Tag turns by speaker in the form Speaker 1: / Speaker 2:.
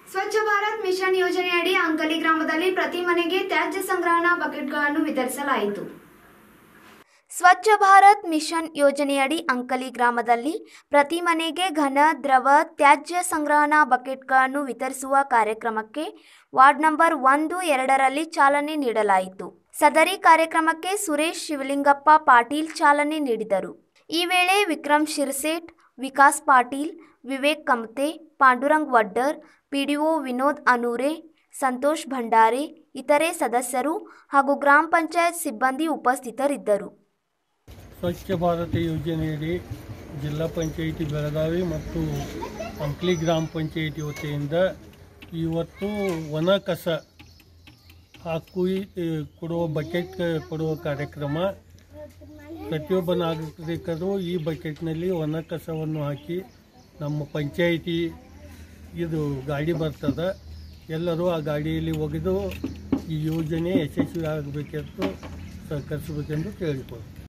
Speaker 1: ಸ್ವಚ್ಛ ಭಾರತ್ ಮಿಷನ್ ಯೋಜನೆಯಡಿ ಅಂಕಲಿ ಗ್ರಾಮದಲ್ಲಿ ಪ್ರತಿ ಮನೆಗೆ ತ್ಯಾಜ್ಯ ಸಂಗ್ರಹಣಾ ಬಕೆಟ್ಗಳನ್ನು ವಿತರಿಸಲಾಯಿತು ಸ್ವಚ್ಛ ಭಾರತ್ ಮಿಷನ್ ಯೋಜನೆಯಡಿ ಅಂಕಲಿ ಗ್ರಾಮದಲ್ಲಿ ಪ್ರತಿ ಮನೆಗೆ ಘನ ದ್ರವ ತ್ಯಾಜ್ಯ ಸಂಗ್ರಹಣಾ ಬಕೆಟ್ಗಳನ್ನು ವಿತರಿಸುವ ಕಾರ್ಯಕ್ರಮಕ್ಕೆ ವಾರ್ಡ್ ನಂಬರ್ ಒಂದು ಎರಡರಲ್ಲಿ ಚಾಲನೆ ನೀಡಲಾಯಿತು ಸದರಿ ಕಾರ್ಯಕ್ರಮಕ್ಕೆ ಸುರೇಶ್ ಶಿವಲಿಂಗಪ್ಪ ಪಾಟೀಲ್ ಚಾಲನೆ ನೀಡಿದರು ಈ ವೇಳೆ ವಿಕ್ರಮ್ ಶಿರ್ಸೇಟ್ ವಿಕಾಸ್ ಪಾಟೀಲ್ ವಿವೇಕ್ ಕಮತೆ ಪಾಂಡುರಂಗ್ ವಡ್ಡರ್ ಪಿಡಿಒ ವಿನೋದ್ ಅನೂರೆ ಸಂತೋಷ್ ಭಂಡಾರೆ ಇತರೆ ಸದಸ್ಯರು ಹಾಗೂ ಗ್ರಾಮ ಪಂಚಾಯತ್ ಸಿಬ್ಬಂದಿ ಉಪಸ್ಥಿತರಿದ್ದರು
Speaker 2: ಸ್ವಚ್ಛ ಭಾರತ ಯೋಜನೆಯಡಿ ಜಿಲ್ಲಾ ಪಂಚಾಯಿತಿ ಬೆಳಗಾವಿ ಮತ್ತು ಅಂಕ್ಲಿ ಗ್ರಾಮ ಪಂಚಾಯಿತಿ ವತಿಯಿಂದ ಇವತ್ತು ಒಣ ಕಸ ಹಾಕಿ ಕೊಡುವ ಬಕೆಟ್ ಕೊಡುವ ಕಾರ್ಯಕ್ರಮ ಪ್ರತಿಯೊಬ್ಬ ನಾಗರಿಕರು ಈ ಬಕೆಟ್ನಲ್ಲಿ ಒಣ ಕಸವನ್ನು ಹಾಕಿ ನಮ್ಮ ಪಂಚಾಯಿತಿ ಇದು ಗಾಡಿ ಬರ್ತದೆ ಎಲ್ಲರೂ ಆ ಗಾಡಿಯಲ್ಲಿ ಒಗೆದು ಈ ಯೋಜನೆ ಯಶಸ್ವಿ ಆಗಬೇಕೆಂದು ಸಹಕರಿಸಬೇಕೆಂದು ಕೇಳಿಕೊಳ್ಳಿ